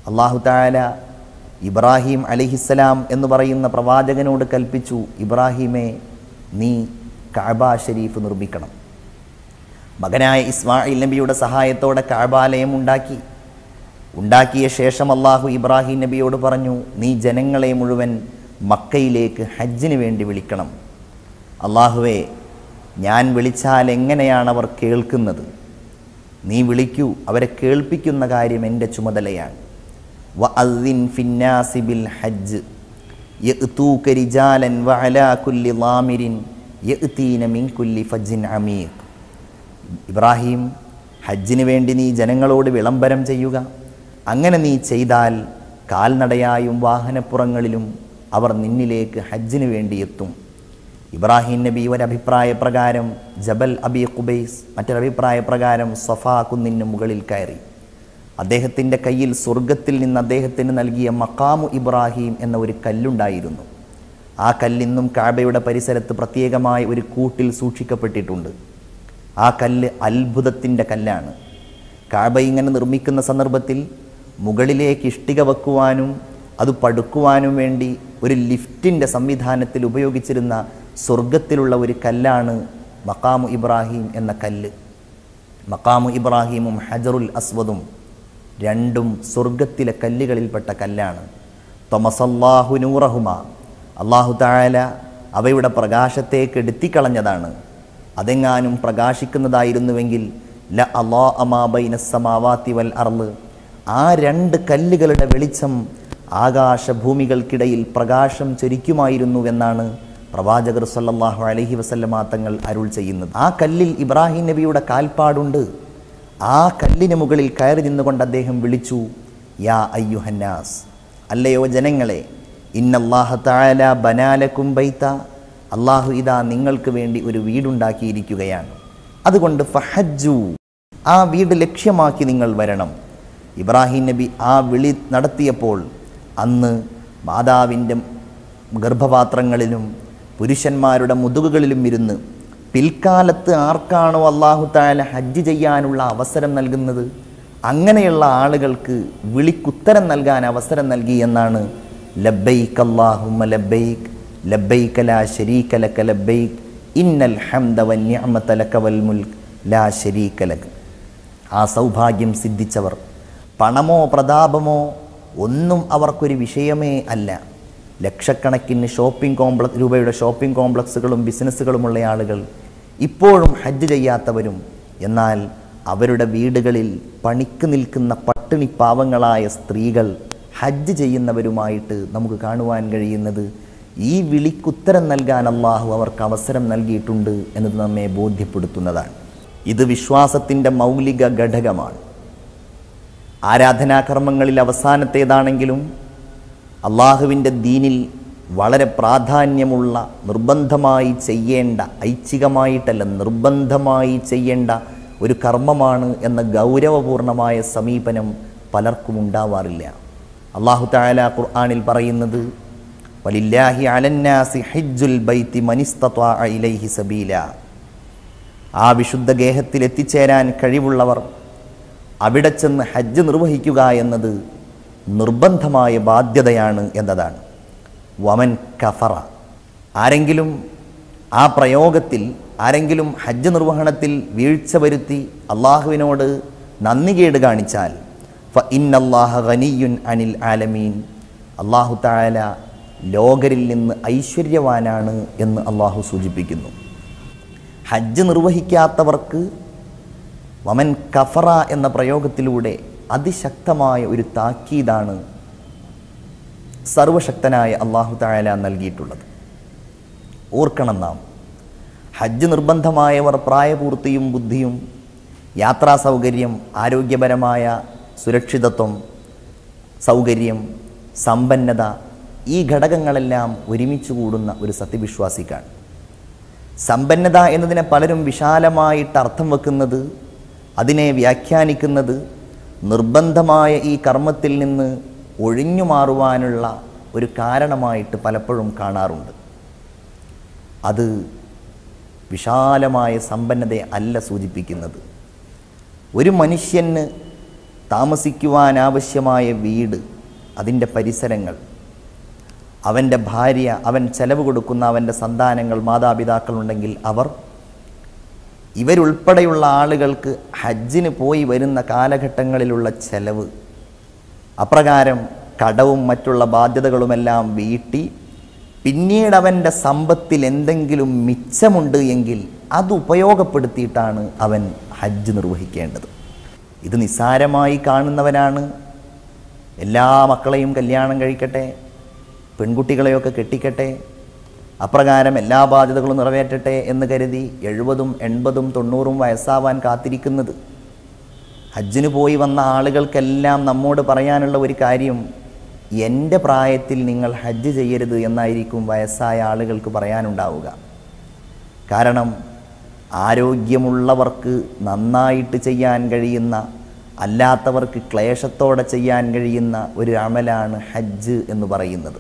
അള്ളാഹു താല ഇബ്രാഹിം അലിഹിസ്സലാം എന്ന് പറയുന്ന പ്രവാചകനോട് കൽപ്പിച്ചു ഇബ്രാഹിമെ നീ കാബ ഷരീഫ് നിർമ്മിക്കണം മകനായ ഇസ്മായിൽ നബിയുടെ സഹായത്തോടെ കാബാലയം ഉണ്ടാക്കി ഉണ്ടാക്കിയ ശേഷം അള്ളാഹു ഇബ്രാഹിം നബിയോട് പറഞ്ഞു നീ ജനങ്ങളെ മുഴുവൻ മക്കയിലേക്ക് ഹജ്ജിന് വേണ്ടി വിളിക്കണം അള്ളാഹുവേ ഞാൻ വിളിച്ചാൽ എങ്ങനെയാണ് അവർ കേൾക്കുന്നത് നീ വിളിക്കൂ അവരെ കേൾപ്പിക്കുന്ന കാര്യം എൻ്റെ ചുമതലയാണ് വഅദ്ദിൻ ഫിന്നാസി ബിൽ ഹജ്ജ് യഅ്തൂക റിജാലൻ വഅലാ കുല്ലി ളാമിരിൻ യഅ്തീന മിൻ കുല്ലി ഫജ്ജിൻ അമീഖ് ഇബ്രാഹിം ഹജ്ജിന് വേണ്ടി നീ ജനങ്ങളോട് വിളംബരം ചെയ്യുക അങ്ങനെ നീ ചെയ്താൽ കാൽനടയായും വാഹനപ്പുറങ്ങളിലും അവർ നിന്നിലേക്ക് ഹജ്ജിന് വേണ്ടി എത്തും ഇബ്രാഹിം നബി ഒരഭിപ്രായ പ്രകാരം ജബൽ അബി ഖുബൈസ് മറ്റൊരഭിപ്രായ പ്രകാരം സഫാ കുന്നിന് മുകളിൽ കയറി അദ്ദേഹത്തിൻ്റെ കയ്യിൽ സ്വർഗത്തിൽ നിന്ന് അദ്ദേഹത്തിന് നൽകിയ മക്കാമു ഇബ്രാഹിം എന്ന ഒരു കല്ലുണ്ടായിരുന്നു ആ കല്ലിന്നും കാബയുടെ പരിസരത്ത് പ്രത്യേകമായ ഒരു കൂട്ടിൽ സൂക്ഷിക്കപ്പെട്ടിട്ടുണ്ട് ആ കല്ല് അത്ഭുതത്തിൻ്റെ കല്ലാണ് കാബ ഇങ്ങനെ നിർമ്മിക്കുന്ന സന്ദർഭത്തിൽ മുകളിലേക്ക് ഇഷ്ടിക വെക്കുവാനും അത് പടുക്കുവാനും വേണ്ടി ഒരു ലിഫ്റ്റിൻ്റെ സംവിധാനത്തിൽ ഉപയോഗിച്ചിരുന്ന സ്വർഗത്തിലുള്ള ഒരു കല്ലാണ് മക്കാമു ഇബ്രാഹിം എന്ന കല്ല് മക്കാമു ഇബ്രാഹിമും ഹജറുൽ അസ്വദും രണ്ടും സ്വർഗത്തിലെ കല്ലുകളിൽപ്പെട്ട കല്ലാണ് തൊമസല്ലാഹു നൂറഹുമ അള്ളാഹു തായാല അവയുടെ പ്രകാശത്തേക്ക് എടുത്തിക്കളഞ്ഞതാണ് അതെങ്ങാനും പ്രകാശിക്കുന്നതായിരുന്നുവെങ്കിൽ ല അലാ അമാബൈന സമാവാത്തി വൽ അർള് ആ രണ്ട് കല്ലുകളുടെ വെളിച്ചം ആകാശഭൂമികൾക്കിടയിൽ പ്രകാശം ചൊരിക്കുമായിരുന്നുവെന്നാണ് പ്രവാചകർ സല്ലല്ലാഹു അലൈഹി വസല്ലമ തങ്ങൾ അരുൾ ചെയ്യുന്നത് ആ കല്ലിൽ ഇബ്രാഹിം നബിയുടെ കാൽപ്പാടുണ്ട് ആ കല്ലിന് മുകളിൽ കയറി നിന്നുകൊണ്ട് അദ്ദേഹം വിളിച്ചു യാ അയ്യുഹന്നാസ് അല്ലയോ ജനങ്ങളെ ഇന്നല്ലാഹ തആല ബനാലക്കും ബൈത്ത അള്ളാഹു ഇതാ നിങ്ങൾക്ക് വേണ്ടി ഒരു വീടുണ്ടാക്കിയിരിക്കുകയാണ് അതുകൊണ്ട് ഫഹജ്ജു ആ വീട് ലക്ഷ്യമാക്കി നിങ്ങൾ വരണം ഇബ്രാഹിം നബി ആ വിളി നടത്തിയപ്പോൾ അന്ന് മാതാവിൻ്റെ ഗർഭപാത്രങ്ങളിലും പുരുഷന്മാരുടെ മുതുകുകളിലും ഇരുന്ന് പിൽക്കാലത്ത് ആർക്കാണോ അള്ളാഹു താല ഹജ്ജ് ചെയ്യാനുള്ള അവസരം നൽകുന്നത് അങ്ങനെയുള്ള ആളുകൾക്ക് വിളിക്കുത്തരം നൽകാൻ അവസരം നൽകി എന്നാണ് ലബൈക്ക് അല്ലാഹുമ്മ ലബൈക്ക് ലബൈക ലാ ശരീക ലക ലബൈക്ക് ഇന്നൽ ഹംദ വന്യമത ലക വൽ മുൽക്ക് ലാ ശരീക ലക ആ സൗഭാഗ്യം സിദ്ധിച്ചവർ പണമോ പ്രതാപമോ ഒന്നും അവർക്കൊരു വിഷയമേ അല്ല ലക്ഷക്കണക്കിന് ഷോപ്പിംഗ് കോംപ്ലക്സ് രൂപയുടെ ഷോപ്പിംഗ് കോംപ്ലക്സുകളും ബിസിനസ്സുകളുമുള്ള ആളുകൾ ഇപ്പോഴും ഹജ്ജ് ചെയ്യാത്തവരും എന്നാൽ അവരുടെ വീടുകളിൽ പണിക്ക് നിൽക്കുന്ന പട്ടിണി പാവങ്ങളായ സ്ത്രീകൾ ഹജ്ജ് ചെയ്യുന്നവരുമായിട്ട് നമുക്ക് കാണുവാൻ കഴിയുന്നത് ഈ വിളിക്കുത്തരം നൽകാൻ അള്ളാഹു അവർക്ക് അവസരം നൽകിയിട്ടുണ്ട് എന്നത് നമ്മെ ബോധ്യപ്പെടുത്തുന്നതാണ് ഇത് വിശ്വാസത്തിൻ്റെ മൗലിക ഘടകമാണ് ആരാധനാകർമ്മങ്ങളിൽ അവസാനത്തേതാണെങ്കിലും അള്ളാഹുവിൻ്റെ ദീനിൽ വളരെ പ്രാധാന്യമുള്ള നിർബന്ധമായി ചെയ്യേണ്ട ഐച്ഛികമായിട്ടല്ല നിർബന്ധമായി ചെയ്യേണ്ട ഒരു കർമ്മമാണ് എന്ന ഗൗരവപൂർണമായ സമീപനം പലർക്കും ഉണ്ടാവാറില്ല അള്ളാഹു താല ഖുർആാനിൽ പറയുന്നത് വലില്ലാഹി അലന്നാസി ഹിജ്ജുൽ ബൈത്തി മനിസ്തത്വാ ഇലൈഹി സബീല ആ വിശുദ്ധ ഗേഹത്തിൽ എത്തിച്ചേരാൻ കഴിവുള്ളവർ അവിടെ ചെന്ന് ഹജ്ജ് നിർവഹിക്കുക എന്നത് നിർബന്ധമായ ബാധ്യതയാണ് എന്നതാണ് വമൻ കഫറ ആരെങ്കിലും ആ പ്രയോഗത്തിൽ ആരെങ്കിലും ഹജ്ജ് നിർവഹണത്തിൽ വീഴ്ച വരുത്തി അള്ളാഹുവിനോട് നന്ദികേട് കാണിച്ചാൽ ഫ ഇന്നല്ലാഹ ഖനിയുൻ അനിൽ ആലമീൻ അള്ളാഹു താല ലോകരിൽ നിന്ന് ഐശ്വര്യവാനാണ് എന്ന് അള്ളാഹു സൂചിപ്പിക്കുന്നു ഹജ്ജ് നിർവഹിക്കാത്തവർക്ക് വമൻ കഫറ എന്ന പ്രയോഗത്തിലൂടെ അതിശക്തമായ ഒരു താക്കീതാണ് സർവശക്തനായ അള്ളാഹു തായാല നൽകിയിട്ടുള്ളത് ഓർക്കണം നാം ഹജ്ജ് നിർബന്ധമായവർ പ്രായപൂർത്തിയും ബുദ്ധിയും യാത്രാ സൗകര്യം ആരോഗ്യപരമായ സുരക്ഷിതത്വം സൗകര്യം സമ്പന്നത ഈ ഘടകങ്ങളെല്ലാം ഒരുമിച്ച് കൂടുന്ന ഒരു സത്യവിശ്വാസിക്കാണ് സമ്പന്നത എന്നതിനെ പലരും വിശാലമായിട്ട് അർത്ഥം വെക്കുന്നത് അതിനെ വ്യാഖ്യാനിക്കുന്നത് നിർബന്ധമായ ഈ കർമ്മത്തിൽ നിന്ന് ഒഴിഞ്ഞു മാറുവാനുള്ള ഒരു കാരണമായിട്ട് പലപ്പോഴും കാണാറുണ്ട് അത് വിശാലമായ സമ്പന്നതയെ അല്ല സൂചിപ്പിക്കുന്നത് ഒരു മനുഷ്യന് താമസിക്കുവാൻ ആവശ്യമായ വീട് അതിൻ്റെ പരിസരങ്ങൾ അവൻ്റെ ഭാര്യ അവൻ ചെലവ് കൊടുക്കുന്ന അവൻ്റെ സന്താനങ്ങൾ മാതാപിതാക്കളുണ്ടെങ്കിൽ അവർ ഇവരുൾപ്പെടെയുള്ള ആളുകൾക്ക് ഹജ്ജിന് പോയി വരുന്ന കാലഘട്ടങ്ങളിലുള്ള ചെലവ് അപ്രകാരം കടവും മറ്റുള്ള ബാധ്യതകളുമെല്ലാം വീട്ടി പിന്നീട് അവൻ്റെ സമ്പത്തിൽ എന്തെങ്കിലും മിച്ചമുണ്ട് എങ്കിൽ അത് ഉപയോഗപ്പെടുത്തിയിട്ടാണ് അവൻ ഹജ്ജ് നിർവഹിക്കേണ്ടത് ഇത് നിസ്സാരമായി കാണുന്നവനാണ് എല്ലാ മക്കളെയും കല്യാണം കഴിക്കട്ടെ പെൺകുട്ടികളെയൊക്കെ കെട്ടിക്കട്ടെ അപ്രകാരം എല്ലാ ബാധ്യതകളും നിറവേറ്റട്ടെ എന്ന് കരുതി എഴുപതും എൺപതും തൊണ്ണൂറും വയസ്സാവാൻ കാത്തിരിക്കുന്നത് ഹജ്ജിന് പോയി വന്ന ആളുകൾക്കെല്ലാം നമ്മോട് പറയാനുള്ള ഒരു കാര്യം എൻ്റെ പ്രായത്തിൽ നിങ്ങൾ ഹജ്ജ് ചെയ്യരുത് എന്നായിരിക്കും വയസ്സായ ആളുകൾക്ക് പറയാനുണ്ടാവുക കാരണം ആരോഗ്യമുള്ളവർക്ക് നന്നായിട്ട് ചെയ്യാൻ കഴിയുന്ന അല്ലാത്തവർക്ക് ക്ലേശത്തോടെ ചെയ്യാൻ കഴിയുന്ന ഒരു അമലാണ് ഹജ്ജ് എന്ന് പറയുന്നത്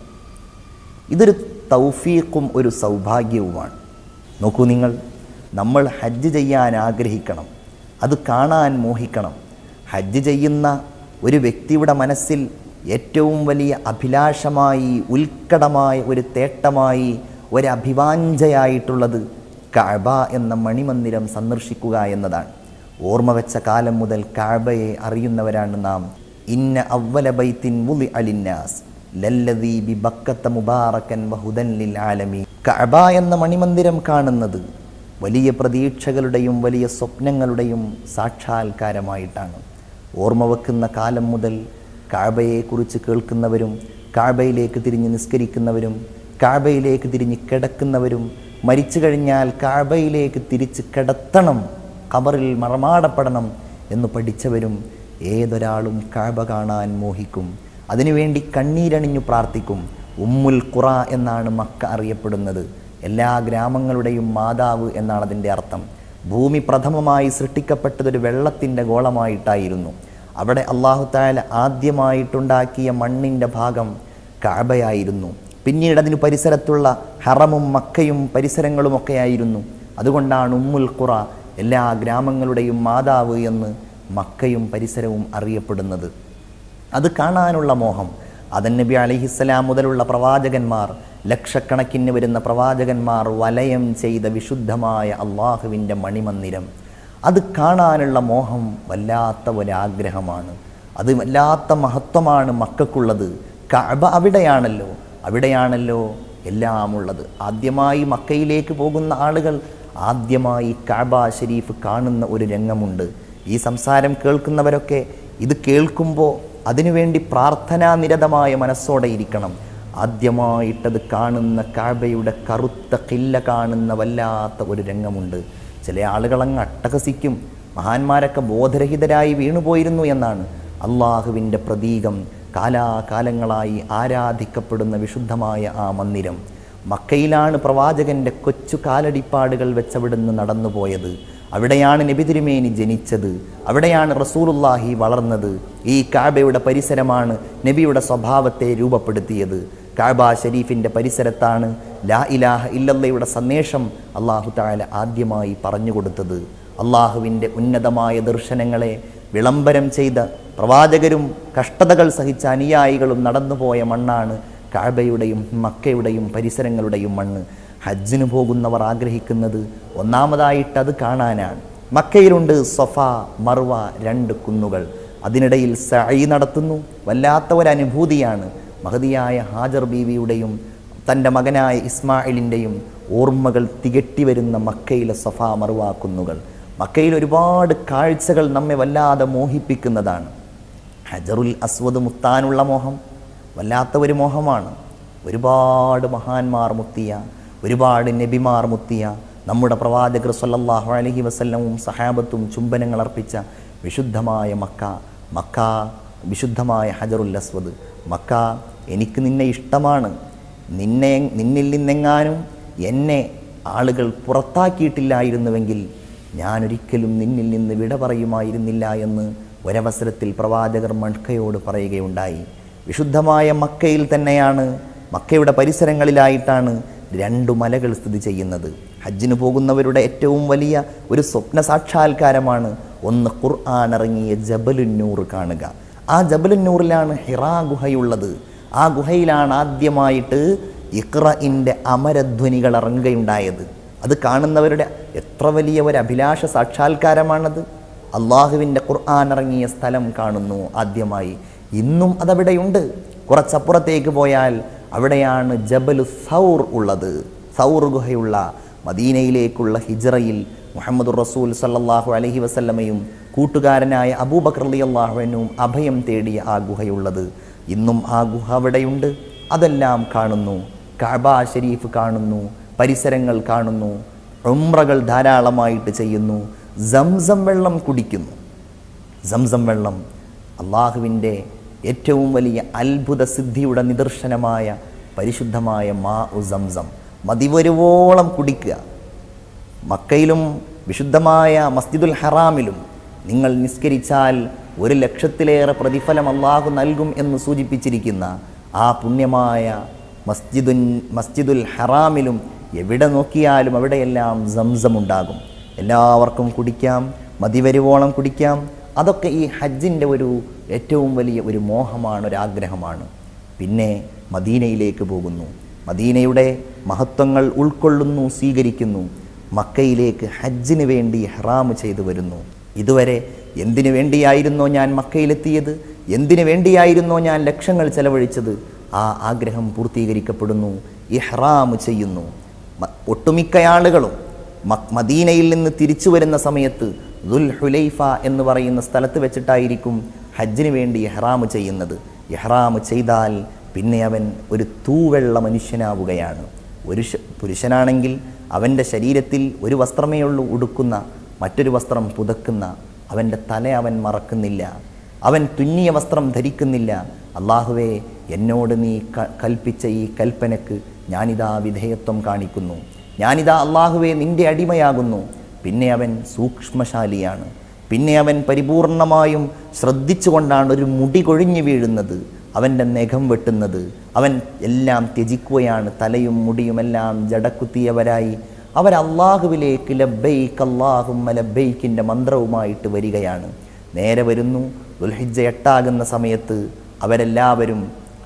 ഇതൊരു തൗഫീഖും ഒരു സൗഭാഗ്യവുമാണ് നോക്കൂ നിങ്ങൾ നമ്മൾ ഹജ്ജ് ചെയ്യാൻ ആഗ്രഹിക്കണം അത് കാണാൻ മോഹിക്കണം ഹജ്ജ് ചെയ്യുന്ന ഒരു വ്യക്തിയുടെ മനസ്സിൽ ഏറ്റവും വലിയ അഭിലാഷമായി ഉത്കടമായ ഒരു തേട്ടമായി ഒരു അഭിവാഞ്ചയായിട്ടുള്ളത് കഅബ എന്ന മണിമന്ദിരം സന്ദർശിക്കുക എന്നതാണ് ഓർമ്മ വെച്ച കാലം മുതൽ കഅബയെ അറിയുന്നവരാണ് നാം ഇന്ന അവല ബൈത്തിൻ വുളി അലിന്നാസ് ലല്ലദീ ബി ബക്കത്ത മുബാറക്കൻ വഹുദൻ ലിൽ ആലമീൻ കഅബ എന്ന മണിമന്ദിരം കാണുന്നത് വലിയ പ്രതീക്ഷകളുടെയും വലിയ സ്വപ്നങ്ങളുടെയും സാക്ഷാത്കാരമായിട്ടാണ് ഓർമ്മ വെക്കുന്ന കാലം മുതൽ കാബയെക്കുറിച്ച് കേൾക്കുന്നവരും കാബയിലേക്ക് തിരിഞ്ഞ് നിസ്കരിക്കുന്നവരും കാബയിലേക്ക് തിരിഞ്ഞ് കിടക്കുന്നവരും മരിച്ചു കഴിഞ്ഞാൽ കാബയിലേക്ക് തിരിച്ച് കിടത്തണം കബറിൽ മറമാടപ്പെടണം എന്ന് പഠിച്ചവരും ഏതൊരാളും കാബ കാണാൻ മോഹിക്കും അതിനുവേണ്ടി കണ്ണീരണിഞ്ഞു പ്രാർത്ഥിക്കും ഉമ്മുൽ ഖുറ എന്നാണ് മക്ക അറിയപ്പെടുന്നത് എല്ലാ ഗ്രാമങ്ങളുടെയും മാതാവ് എന്നാണ് അതിൻ്റെ അർത്ഥം ഭൂമി പ്രഥമമായി സൃഷ്ടിക്കപ്പെട്ടതൊരു വെള്ളത്തിൻ്റെ ഗോളമായിട്ടായിരുന്നു അവിടെ അള്ളാഹു താല ആദ്യമായിട്ടുണ്ടാക്കിയ മണ്ണിൻ്റെ ഭാഗം കാബയായിരുന്നു പിന്നീട് അതിന് പരിസരത്തുള്ള ഹറമും മക്കയും പരിസരങ്ങളുമൊക്കെ ആയിരുന്നു അതുകൊണ്ടാണ് ഉമ്മുൽ ഖുറ എല്ലാ ഗ്രാമങ്ങളുടെയും മാതാവ് എന്ന് മക്കയും പരിസരവും അറിയപ്പെടുന്നത് അത് കാണാനുള്ള മോഹം അതൻ നബി അലിഹിസ്സലാം മുതലുള്ള പ്രവാചകന്മാർ ലക്ഷക്കണക്കിന് വരുന്ന പ്രവാചകന്മാർ വലയം ചെയ്ത വിശുദ്ധമായ അള്ളാഹുവിൻ്റെ മണിമന്ദിരം അത് കാണാനുള്ള മോഹം വല്ലാത്ത ഒരാഗ്രഹമാണ് അത് വല്ലാത്ത മഹത്വമാണ് മക്കൾക്കുള്ളത് കഅബ അവിടെയാണല്ലോ അവിടെയാണല്ലോ എല്ലാം ഉള്ളത് ആദ്യമായി മക്കയിലേക്ക് പോകുന്ന ആളുകൾ ആദ്യമായി കഅബ ഷരീഫ് കാണുന്ന ഒരു രംഗമുണ്ട് ഈ സംസാരം കേൾക്കുന്നവരൊക്കെ ഇത് കേൾക്കുമ്പോൾ അതിനുവേണ്ടി പ്രാർത്ഥനാനിരതമായ മനസ്സോടെ ഇരിക്കണം ആദ്യമായിട്ടത് കാണുന്ന കാബയുടെ കറുത്ത കില്ല കാണുന്ന വല്ലാത്ത ഒരു രംഗമുണ്ട് ചില ആളുകളങ്ങ് അട്ടഹസിക്കും മഹാന്മാരൊക്കെ ബോധരഹിതരായി വീണുപോയിരുന്നു എന്നാണ് അള്ളാഹുവിൻ്റെ പ്രതീകം കാലാകാലങ്ങളായി ആരാധിക്കപ്പെടുന്ന വിശുദ്ധമായ ആ മന്ദിരം മക്കയിലാണ് പ്രവാചകൻ്റെ കൊച്ചു കാലടിപ്പാടുകൾ വെച്ചവിടുന്ന് നടന്നുപോയത് അവിടെയാണ് നബി തിരുമേനി ജനിച്ചത് അവിടെയാണ് റസൂലുല്ലാഹി വളർന്നത് ഈ കാബയുടെ പരിസരമാണ് നബിയുടെ സ്വഭാവത്തെ രൂപപ്പെടുത്തിയത് കാബ ഷരീഫിൻ്റെ പരിസരത്താണ് ലാ ഇലാഹ ഇല്ലല്ലയുടെ സന്ദേശം അള്ളാഹു താല ആദ്യമായി പറഞ്ഞു കൊടുത്തത് അള്ളാഹുവിൻ്റെ ഉന്നതമായ ദർശനങ്ങളെ വിളംബരം ചെയ്ത പ്രവാചകരും കഷ്ടതകൾ സഹിച്ച അനുയായികളും നടന്നുപോയ മണ്ണാണ് കാബയുടെയും മക്കയുടെയും പരിസരങ്ങളുടെയും മണ്ണ് ഹജ്ജിന് പോകുന്നവർ ആഗ്രഹിക്കുന്നത് ഒന്നാമതായിട്ട് അത് കാണാനാണ് മക്കയിലുണ്ട് സൊഫ മർവ രണ്ട് കുന്നുകൾ അതിനിടയിൽ സഈ നടത്തുന്നു വല്ലാത്ത ഒരനുഭൂതിയാണ് മഹതിയായ ഹാജർ ബീവിയുടെയും തൻ്റെ മകനായ ഇസ്മായിലിൻ്റെയും ഓർമ്മകൾ തികട്ടി വരുന്ന മക്കയിലെ സഫ മറുവ കുന്നുകൾ മക്കയിൽ ഒരുപാട് കാഴ്ചകൾ നമ്മെ വല്ലാതെ മോഹിപ്പിക്കുന്നതാണ് ഹജറുൽ അസ്വദ് മുത്താനുള്ള മോഹം വല്ലാത്ത ഒരു മോഹമാണ് ഒരുപാട് മഹാന്മാർ മുത്തിയ ഒരുപാട് നബിമാർ മുത്തിയ നമ്മുടെ പ്രവാചകർ സല്ലല്ലാഹു അലൈഹി വസല്ലമും സഹാബത്തും ചുംബനങ്ങൾ അർപ്പിച്ച വിശുദ്ധമായ മക്ക മക്ക വിശുദ്ധമായ ഹജറുൽ അസ്വദ് മക്ക എനിക്ക് നിന്നെ ഇഷ്ടമാണ് നിന്നെ നിന്നിൽ നിന്നെങ്ങാനും എന്നെ ആളുകൾ പുറത്താക്കിയിട്ടില്ലായിരുന്നുവെങ്കിൽ ഞാനൊരിക്കലും നിന്നിൽ നിന്ന് വിട പറയുമായിരുന്നില്ല എന്ന് ഒരവസരത്തിൽ പ്രവാചകർ മൺകയോട് പറയുകയുണ്ടായി വിശുദ്ധമായ മക്കയിൽ തന്നെയാണ് മക്കയുടെ പരിസരങ്ങളിലായിട്ടാണ് രണ്ടു മലകൾ സ്ഥിതി ചെയ്യുന്നത് ഹജ്ജിന് പോകുന്നവരുടെ ഏറ്റവും വലിയ ഒരു സ്വപ്ന സാക്ഷാത്കാരമാണ് ഒന്ന് ഖുർആൻ ഇറങ്ങിയ ജബലുന്നൂർ കാണുക ആ ജബലുന്നൂറിലാണ് ഹിറാ ഗുഹയുള്ളത് ആ ഗുഹയിലാണ് ആദ്യമായിട്ട് ഇഖ്റഇൻ്റെ അമരധ്വനികൾ ഇറങ്ങുകയുണ്ടായത് അത് കാണുന്നവരുടെ എത്ര വലിയ ഒരു അഭിലാഷ സാക്ഷാത്കാരമാണത് അള്ളാഹുവിൻ്റെ ഖുർആൻ ഇറങ്ങിയ സ്ഥലം കാണുന്നു ആദ്യമായി ഇന്നും അതവിടെയുണ്ട് കുറച്ചപ്പുറത്തേക്ക് പോയാൽ അവിടെയാണ് ജബലു സൗർ ഉള്ളത് സൗർ ഗുഹയുള്ള മദീനയിലേക്കുള്ള ഹിജ്റയിൽ മുഹമ്മദ് റസൂൽ സല്ലല്ലാഹു അലൈഹി വസല്ലമയും കൂട്ടുകാരനായ അബൂബക്കർ അലി അള്ളാഹുവിനും അഭയം തേടിയ ആ ഗുഹയുള്ളത് ഇന്നും ആ ഗുഹ അവിടെയുണ്ട് അതെല്ലാം കാണുന്നു കഅബ ഷരീഫ് കാണുന്നു പരിസരങ്ങൾ കാണുന്നു ഉംറകൾ ധാരാളമായിട്ട് ചെയ്യുന്നു സംസം വെള്ളം കുടിക്കുന്നു സംസം വെള്ളം അള്ളാഹുവിൻ്റെ ഏറ്റവും വലിയ അത്ഭുത സിദ്ധിയുടെ നിദർശനമായ പരിശുദ്ധമായ മാ ഉ സംസം മതിവരുവോളം കുടിക്കുക മക്കയിലും വിശുദ്ധമായ മസ്ജിദുൽ ഹറാമിലും നിങ്ങൾ നിസ്കരിച്ചാൽ ഒരു ലക്ഷത്തിലേറെ പ്രതിഫലം അള്ളാഹു നൽകും എന്ന് സൂചിപ്പിച്ചിരിക്കുന്ന ആ പുണ്യമായ മസ്ജിദുൻ മസ്ജിദുൽ ഹറാമിലും എവിടെ നോക്കിയാലും അവിടെയെല്ലാം സംസം ഉണ്ടാകും എല്ലാവർക്കും കുടിക്കാം മതിവരുവോളം കുടിക്കാം അതൊക്കെ ഈ ഹജ്ജിൻ്റെ ഒരു ഏറ്റവും വലിയ ഒരു മോഹമാണ് ഒരു ആഗ്രഹമാണ് പിന്നെ മദീനയിലേക്ക് പോകുന്നു മദീനയുടെ മഹത്വങ്ങൾ ഉൾക്കൊള്ളുന്നു സ്വീകരിക്കുന്നു മക്കയിലേക്ക് ഹജ്ജിന് വേണ്ടി ഹറാം ചെയ്തു വരുന്നു ഇതുവരെ എന്തിനു വേണ്ടിയായിരുന്നോ ഞാൻ മക്കയിലെത്തിയത് എന്തിനു വേണ്ടിയായിരുന്നോ ഞാൻ ലക്ഷങ്ങൾ ചെലവഴിച്ചത് ആ ആഗ്രഹം പൂർത്തീകരിക്കപ്പെടുന്നു ഇഹ്റാം ചെയ്യുന്നു മ- ഒട്ടുമിക്ക ആളുകളും മ- മദീനയിൽ നിന്ന് തിരിച്ചു വരുന്ന സമയത്ത് ദുൽ ഹുലൈഫ എന്ന് പറയുന്ന സ്ഥലത്ത് വെച്ചിട്ടായിരിക്കും ഹജ്ജിന് വേണ്ടി ഇഹ്റാം ചെയ്യുന്നത് ഇഹ്റാം ചെയ്താൽ പിന്നെ അവൻ ഒരു തൂവെള്ള മനുഷ്യനാവുകയാണ് ഒരു ശ- പുരുഷനാണെങ്കിൽ അവൻ്റെ ശരീരത്തിൽ ഒരു വസ്ത്രമേ ഉള്ളൂ ഉടുക്കുന്ന മറ്റൊരു വസ്ത്രം പുതക്കുന്ന അവൻ്റെ തല അവൻ മറക്കുന്നില്ല അവൻ തുന്നിയ വസ്ത്രം ധരിക്കുന്നില്ല അള്ളാഹുവേ എന്നോട് നീ ക- കൽപ്പിച്ച ഈ കൽപ്പനക്ക് ഞാനിതാ വിധേയത്വം കാണിക്കുന്നു ഞാനിതാ അള്ളാഹുവേ നിന്റെ അടിമയാകുന്നു പിന്നെ അവൻ സൂക്ഷ്മശാലിയാണ് പിന്നെ അവൻ പരിപൂർണമായും ശ്രദ്ധിച്ചുകൊണ്ടാണ് ഒരു മുടി കൊഴിഞ്ഞു വീഴുന്നത് അവൻ്റെ നഖം വെട്ടുന്നത് അവൻ എല്ലാം ത്യജിക്കുകയാണ് തലയും മുടിയുമെല്ലാം ജടക്കുത്തിയവരായി അവർ അള്ളാഹുവിലേക്ക് ലബ്ബൈക്ക് അള്ളാഹുമ്മ ലബ്ബൈക്കിൻ്റെ മന്ത്രവുമായിട്ട് വരികയാണ് നേരെ വരുന്നു ദുൽഹിജ്ജ എട്ടാകുന്ന സമയത്ത് അവരെല്ലാവരും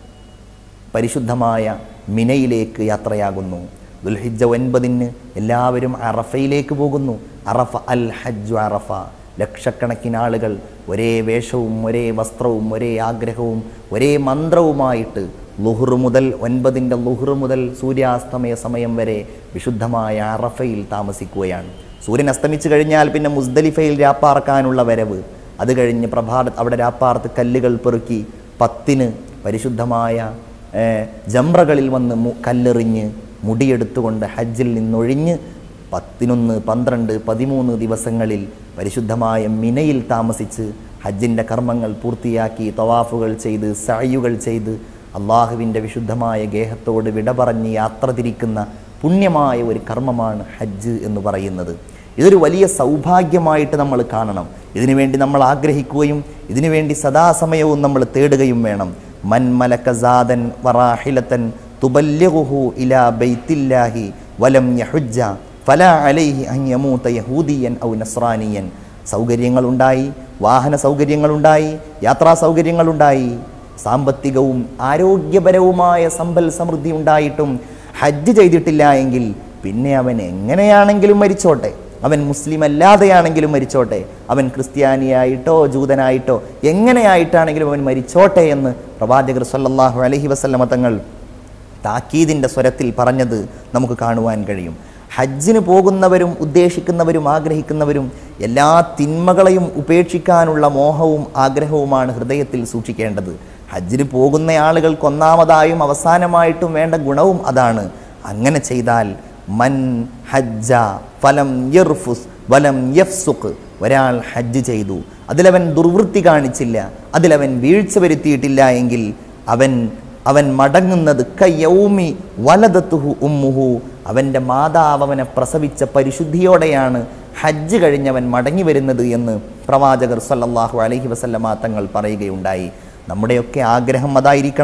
പരിശുദ്ധമായ മിനയിലേക്ക് യാത്രയാകുന്നു ദുൽഹിജ്ജ ഒൻപതിന് എല്ലാവരും അറഫയിലേക്ക് പോകുന്നു അറഫ അൽ ഹജ്ജു അറഫ ലക്ഷക്കണക്കിന് ആളുകൾ ഒരേ വേഷവും ഒരേ വസ്ത്രവും ഒരേ ആഗ്രഹവും ഒരേ മന്ത്രവുമായിട്ട് ലുഹുറു മുതൽ ഒൻപതിൻ്റെ ലുഹുറു മുതൽ സൂര്യാസ്തമയ സമയം വരെ വിശുദ്ധമായ അറഫയിൽ താമസിക്കുകയാണ് സൂര്യൻ അസ്തമിച്ചു കഴിഞ്ഞാൽ പിന്നെ മുസ്ദലിഫയിൽ രാപ്പാർക്കാനുള്ള വരവ് അത് കഴിഞ്ഞ് പ്രഭാത അവിടെ രാപ്പാർത്ത് കല്ലുകൾ പെറുക്കി പത്തിന് പരിശുദ്ധമായ ഏഹ്, ജംറകളിൽ വന്ന് മു- കല്ലെറിഞ്ഞ് മുടിയെടുത്തുകൊണ്ട് ഹജ്ജിൽ നിന്നൊഴിഞ്ഞ് പത്തിനൊന്ന് പന്ത്രണ്ട് പതിമൂന്ന് ദിവസങ്ങളിൽ പരിശുദ്ധമായ മിനയിൽ താമസിച്ച് ഹജ്ജിൻ്റെ കർമ്മങ്ങൾ പൂർത്തിയാക്കി തവാഫുകൾ ചെയ്ത് സഅയുകൾ ചെയ്ത് അള്ളാഹുവിൻ്റെ വിശുദ്ധമായ ഗേഹത്തോട് വിട പറഞ്ഞ് യാത്ര തിരിക്കുന്ന പുണ്യമായ ഒരു കർമ്മമാണ് ഹജ്ജ് എന്ന് പറയുന്നത് ഇതൊരു വലിയ സൗഭാഗ്യമായിട്ട് നമ്മൾ കാണണം ഇതിനുവേണ്ടി നമ്മൾ ആഗ്രഹിക്കുകയും ഇതിനുവേണ്ടി സദാസമയവും നമ്മൾ തേടുകയും വേണം മൻ മലക സാദൻ വറാഹിലത്തൻ തുബല്യഹു ഇലാ ബൈത്തില്ലാഹി വലം യഹുജ്ജ ഫല അലൈഹി അൻ യമൂത യഹൂദിയൻ ഔ നസ്രാനിയൻ സൗകര്യങ്ങളുണ്ടായി വാഹന സൗകര്യങ്ങളുണ്ടായി യാത്രാ സൗകര്യങ്ങളുണ്ടായി സാമ്പത്തികവും ആരോഗ്യപരവുമായ സമ്പൽ സമൃദ്ധി ഉണ്ടായിട്ടും ഹജ്ജ് ചെയ്തിട്ടില്ല എങ്കിൽ പിന്നെ അവൻ എങ്ങനെയാണെങ്കിലും മരിച്ചോട്ടെ അവൻ മുസ്ലിം അല്ലാതെയാണെങ്കിലും മരിച്ചോട്ടെ അവൻ ക്രിസ്ത്യാനിയായിട്ടോ ജൂതനായിട്ടോ എങ്ങനെയായിട്ടാണെങ്കിലും അവൻ മരിച്ചോട്ടെ എന്ന് പ്രവാചകർ സല്ലല്ലാഹു അലൈഹി വസല്ലമ തങ്ങൾ താക്കീദിൻ്റെ സ്വരത്തിൽ പറഞ്ഞത് നമുക്ക് കാണുവാൻ കഴിയും ഹജ്ജിന് പോകുന്നവരും ഉദ്ദേശിക്കുന്നവരും ആഗ്രഹിക്കുന്നവരും എല്ലാ തിന്മകളെയും ഉപേക്ഷിക്കാനുള്ള മോഹവും ആഗ്രഹവുമാണ് ഹൃദയത്തിൽ സൂക്ഷിക്കേണ്ടത് ഹജ്ജിന് പോകുന്ന ആളുകൾക്ക് ഒന്നാമതായും അവസാനമായിട്ടും വേണ്ട ഗുണവും അതാണ് അങ്ങനെ ചെയ്താൽ മൻ ഹജ്ജ ഫലം യർഫുസ് വലം യഫ്സുഖ് ഒരാൾ ഹജ്ജ് ചെയ്തു അതിലവൻ ദുർവൃത്തി കാണിച്ചില്ല അതിലവൻ വീഴ്ച വരുത്തിയിട്ടില്ല എങ്കിൽ അവൻ അവൻ മടങ്ങുന്നത് കയ്യൗമി വലതത്തുഹു ഉമ്മുഹു അവൻ്റെ മാതാവ് അവനെ പ്രസവിച്ച പരിശുദ്ധിയോടെയാണ് ഹജ്ജ് കഴിഞ്ഞവൻ മടങ്ങി വരുന്നത് എന്ന് പ്രവാചകർ സല്ലല്ലാഹു അലൈഹി വസല്ലമ തങ്ങൾ പറയുകയുണ്ടായി നമ്മുടെയൊക്കെ ആഗ്രഹം അതായിരിക്കണം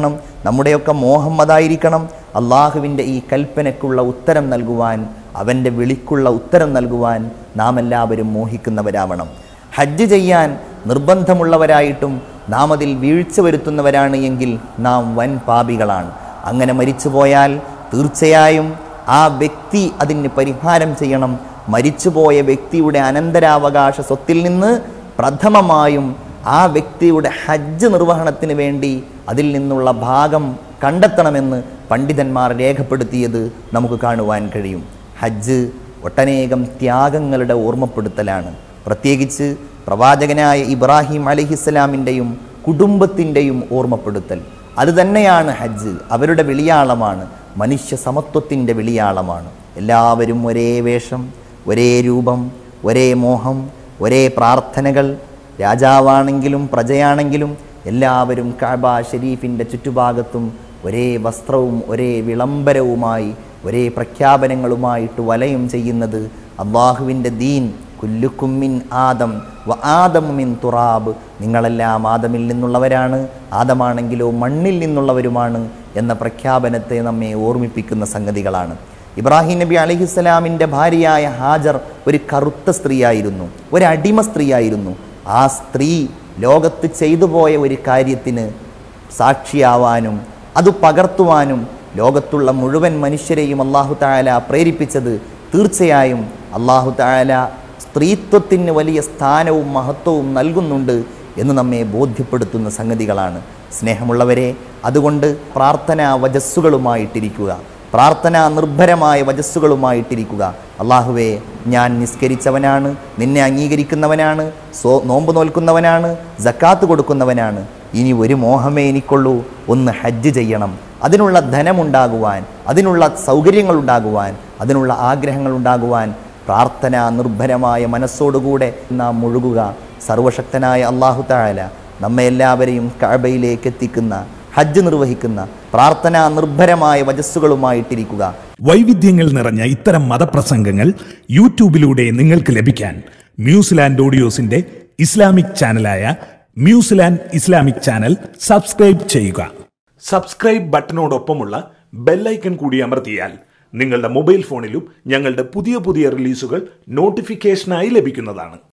നമ്മുടെയൊക്കെ മോഹം അതായിരിക്കണം അള്ളാഹുവിൻ്റെ ഈ കൽപ്പനയ്ക്കുള്ള ഉത്തരം നൽകുവാൻ അവൻ്റെ വിളിക്കുള്ള ഉത്തരം നൽകുവാൻ നാം എല്ലാവരും മോഹിക്കുന്നവരാവണം ഹജ്ജ് ചെയ്യാൻ നിർബന്ധമുള്ളവരായിട്ടും നാം അതിൽ വീഴ്ച വരുത്തുന്നവരാണ് എങ്കിൽ നാം വൻ പാപികളാണ് അങ്ങനെ മരിച്ചുപോയാൽ തീർച്ചയായും ആ വ്യക്തി അതിന് പരിഹാരം ചെയ്യണം മരിച്ചുപോയ വ്യക്തിയുടെ അനന്തരാവകാശ സ്വത്തിൽ നിന്ന് പ്രഥമമായും ആ വ്യക്തിയുടെ ഹജ്ജ് നിർവഹണത്തിന് വേണ്ടി അതിൽ നിന്നുള്ള ഭാഗം കണ്ടെത്തണമെന്ന് പണ്ഡിതന്മാർ രേഖപ്പെടുത്തിയത് നമുക്ക് കാണുവാൻ കഴിയും ഹജ്ജ് ഒട്ടനേകം ത്യാഗങ്ങളുടെ ഓർമ്മപ്പെടുത്തലാണ് പ്രത്യേകിച്ച് പ്രവാചകനായ ഇബ്രാഹിം അലിഹിസ്സലാമിൻ്റെയും കുടുംബത്തിൻ്റെയും ഓർമ്മപ്പെടുത്തൽ അത് തന്നെയാണ് ഹജ്ജ് അവരുടെ വിളിയാളമാണ് മനുഷ്യ സമത്വത്തിൻ്റെ വിളിയാളമാണ് എല്ലാവരും ഒരേ വേഷം ഒരേ രൂപം ഒരേ മോഹം ഒരേ പ്രാർത്ഥനകൾ രാജാവാണെങ്കിലും പ്രജയാണെങ്കിലും എല്ലാവരും കാബ ഷരീഫിൻ്റെ ചുറ്റുഭാഗത്തും ഒരേ വസ്ത്രവും ഒരേ വിളംബരവുമായി ഒരേ പ്രഖ്യാപനങ്ങളുമായിട്ട് വലയം ചെയ്യുന്നത് അള്ളാഹുവിൻ്റെ ദീൻ കുല്ലുക്കുമ്മിൻ ആദം വ ആദമിൻ തുറാബ് നിങ്ങളെല്ലാം ആദമിൽ നിന്നുള്ളവരാണ് ആദമാണെങ്കിലോ മണ്ണിൽ നിന്നുള്ളവരുമാണ് എന്ന പ്രഖ്യാപനത്തെ നമ്മെ ഓർമ്മിപ്പിക്കുന്ന സംഗതികളാണ് ഇബ്രാഹിം നബി അലഹിസ്സലാമിൻ്റെ ഭാര്യയായ ഹാജർ ഒരു കറുത്ത സ്ത്രീയായിരുന്നു ഒരു അടിമ സ്ത്രീയായിരുന്നു ആ സ്ത്രീ ലോകത്ത് ചെയ്തു പോയ ഒരു കാര്യത്തിന് സാക്ഷിയാവാനും അത് പകർത്തുവാനും ലോകത്തുള്ള മുഴുവൻ മനുഷ്യരെയും അള്ളാഹു തായാല പ്രേരിപ്പിച്ചത് തീർച്ചയായും അള്ളാഹു തായാല സ്ത്രീത്വത്തിന് വലിയ സ്ഥാനവും മഹത്വവും നൽകുന്നുണ്ട് എന്ന് നമ്മെ ബോധ്യപ്പെടുത്തുന്ന സംഗതികളാണ് സ്നേഹമുള്ളവരെ അതുകൊണ്ട് പ്രാർത്ഥനാ വജസ്സുകളുമായിട്ടിരിക്കുക പ്രാർത്ഥനാ നിർഭരമായ വജസ്സുകളുമായിട്ടിരിക്കുക അള്ളാഹുവേ ഞാൻ നിസ്കരിച്ചവനാണ് നിന്നെ അംഗീകരിക്കുന്നവനാണ് സോ നോമ്പ് നോൽക്കുന്നവനാണ് ജക്കാത്ത് കൊടുക്കുന്നവനാണ് ഇനി ഒരു മോഹമേ എനിക്കുള്ളൂ ഒന്ന് ഹജ്ജ് ചെയ്യണം അതിനുള്ള ധനമുണ്ടാകുവാൻ അതിനുള്ള സൗകര്യങ്ങൾ ഉണ്ടാകുവാൻ അതിനുള്ള ആഗ്രഹങ്ങൾ ഉണ്ടാകുവാൻ പ്രാർത്ഥന നിർഭരമായ മനസ്സോടുകൂടെ നാം മുഴുകുക സർവശക്തനായ അള്ളാഹു തായാല നമ്മെ എല്ലാവരെയും കഅബയിലേക്ക് എത്തിക്കുന്ന ഹജ്ജ് നിർവഹിക്കുന്ന പ്രാർത്ഥനാ നിർഭരമായ വജസ്സുകളുമായിട്ടിരിക്കുക വൈവിധ്യങ്ങൾ നിറഞ്ഞ ഇത്തരം മതപ്രസംഗങ്ങൾ യൂട്യൂബിലൂടെ നിങ്ങൾക്ക് ലഭിക്കാൻ മ്യൂസിലാൻഡ് ഓഡിയോസിന്റെ ഇസ്ലാമിക് ചാനലായ മ്യൂസിലാൻഡ് ഇസ്ലാമിക് ചാനൽ സബ്സ്ക്രൈബ് ചെയ്യുക സബ്സ്ക്രൈബ് ബട്ടണോടൊപ്പമുള്ള ബെല്ലൈക്കൺ കൂടി അമർത്തിയാൽ നിങ്ങളുടെ മൊബൈൽ ഫോണിലും ഞങ്ങളുടെ പുതിയ പുതിയ റിലീസുകൾ നോട്ടിഫിക്കേഷനായി ലഭിക്കുന്നതാണ്